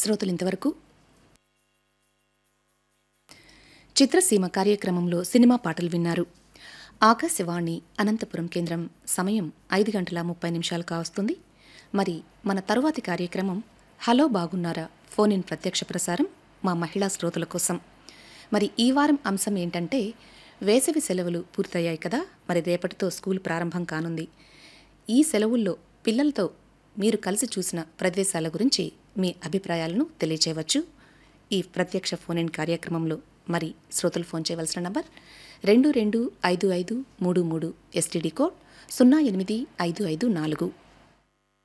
శ్రోతలు ఇంతవరకు చిత్రసీమ కార్యక్రమంలో సినిమా పాటలు విన్నారు ఆకాశవాణి అనంతపురం కేంద్రం సమయం ఐదు గంటల ముప్పై నిమిషాలు కావస్తుంది మరి మన తరువాతి కార్యక్రమం హలో బాగున్నారా ఫోన్ ఇన్ ప్రత్యక్ష ప్రసారం మా మహిళా శ్రోతల కోసం మరి ఈ వారం అంశం ఏంటంటే వేసవి సెలవులు పూర్తయ్యాయి కదా మరి రేపటితో స్కూల్ ప్రారంభం కానుంది ఈ సెలవుల్లో పిల్లలతో మీరు కలిసి చూసిన ప్రదేశాల గురించి మీ అభిప్రాయాలను తెలియచేయవచ్చు ఈ ప్రత్యక్ష ఫోన్ ఇన్ కార్యక్రమంలో మరి శ్రోతలు ఫోన్ చేయవలసిన నంబర్ రెండు రెండు ఐదు ఐదు మూడు మూడు ఎస్టీడీ కోడ్ సున్నా ఎనిమిది ఐదు ఐదు నాలుగు